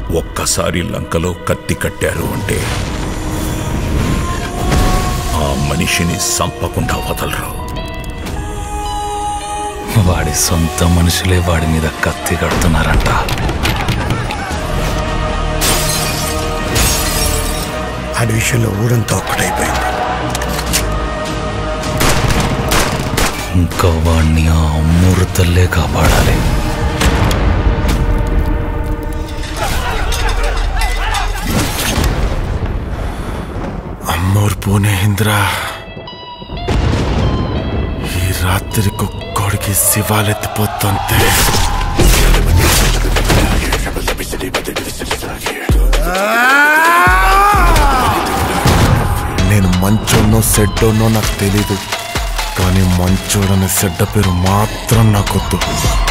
ఒక్కసారి లంకలో కత్తి కట్టారు అంటే ఆ మనిషిని సంపకుండా వదలరు వాడి సొంత మనుషులే వాడి మీద కత్తి కడుతున్నారంట ఆడి విషయంలో ఊరంతా ఒక్కటైపోయింది ఇంకా వాడిని ఆ అమృతల్లే కాపాడాలి అమ్మోరు పోనే ఇంద్ర ఈ రాత్రి కుక్కోడికి శివాలెత్తిపోతుంటే నేను మంచోన్నో సెడ్డోనో నాకు తెలీదు కానీ మంచోడనే సెడ్డ పేరు మాత్రం నాకొద్దు